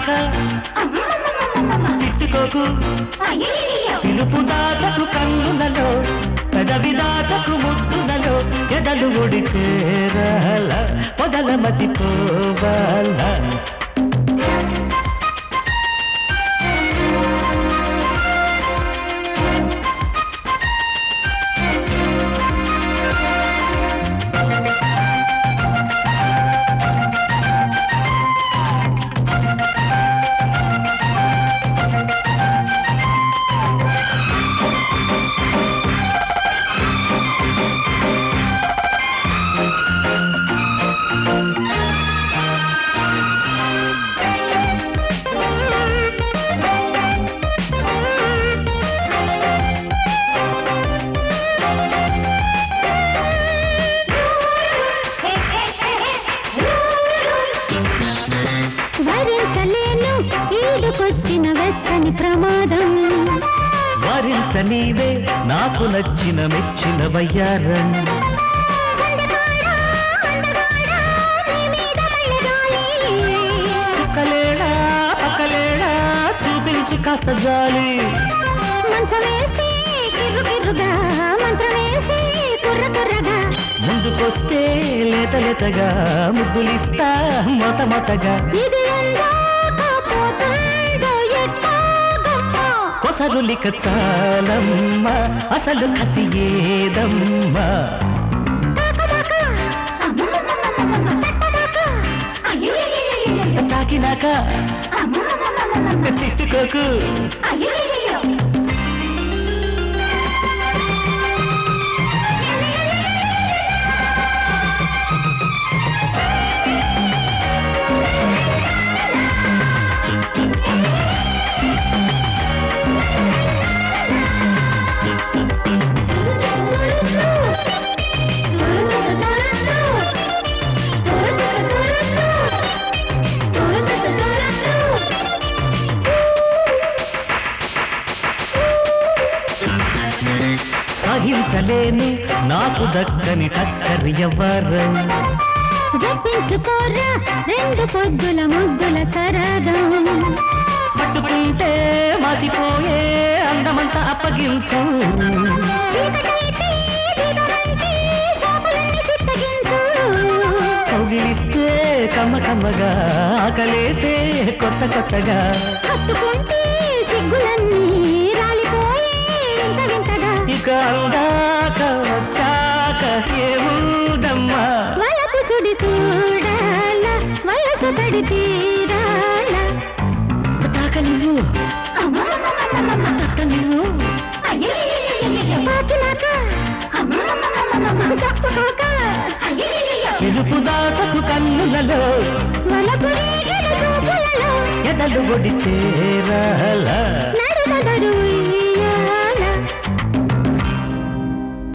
తాకినాక తిట్టుకోకు పిలుపు దాటకు కన్నులలో పెదవి దాటకు ముద్దులలో ఎదలు ఒడి చేరాల పొదల మతిపోవాల భరించలేను ఈడుకొచ్చిన వెచ్చని ప్రమాదం వరించ నీవే నాకు నచ్చిన మెచ్చిన వయ్యారం సందగాడా, అందగాడా, నీ మీద మల్లెగాలి. చుక్కలేడా పక్కలేడా చూపించు కాస్త జాలి మంచమేసి కిర్రు కిర్రుగా మంత్రమేసి కుర్ర కుర్రగా ముందుకొస్తే లేత లేతగా ముద్దులిస్తా మొత మొతగా ఇది ఎందాక పోతుందో ఎట్టాగమ్మా కొసరులిక చాలమ్మ అసలు కసి ఏదమ్మా తాకదాకా, అమ్మమ్మమ్మమ్మమ్మ, తట్టదాకా, అయ్యయ్యయ్యయ్యయ్యయ్య, తాకినాక అమ్మమ్మమ్మమ్మమ్మ, తిట్టుకోకు అయ్యయ్యయ్యయ్యో. సహించలేను నాకు దక్కని టక్కరి ఎవ్వరం జపించుకోరా రెండు పొద్దుల ముద్దుల సరదం పట్టుకుంటే మాసిపోయే అందమంతా అప్పగించు చీకటైతే దీపమంటే శాపలన్నీ చిత్తగించు కౌగిలిస్తే కమ్మ కమ్మగా ఆకలేసే కొత్త కొత్తగా హత్తుకుంటే సిగ్గులన్నీ రాలిపోయే వింత వింతగా ఇక అందాక వచ్చాక ఏముందమ్మా వలపు సుడి చూడాల వయసు తడి తీరాల తాక నువ్వు తక్క నువ్వు పాకినాక తప్పుకోక ఎలుపు దాచకు కన్నులలో వలపు రేగిన చూపులలో ఎదలు ఒడి చేరాల నడుమదరు ఉయ్యాల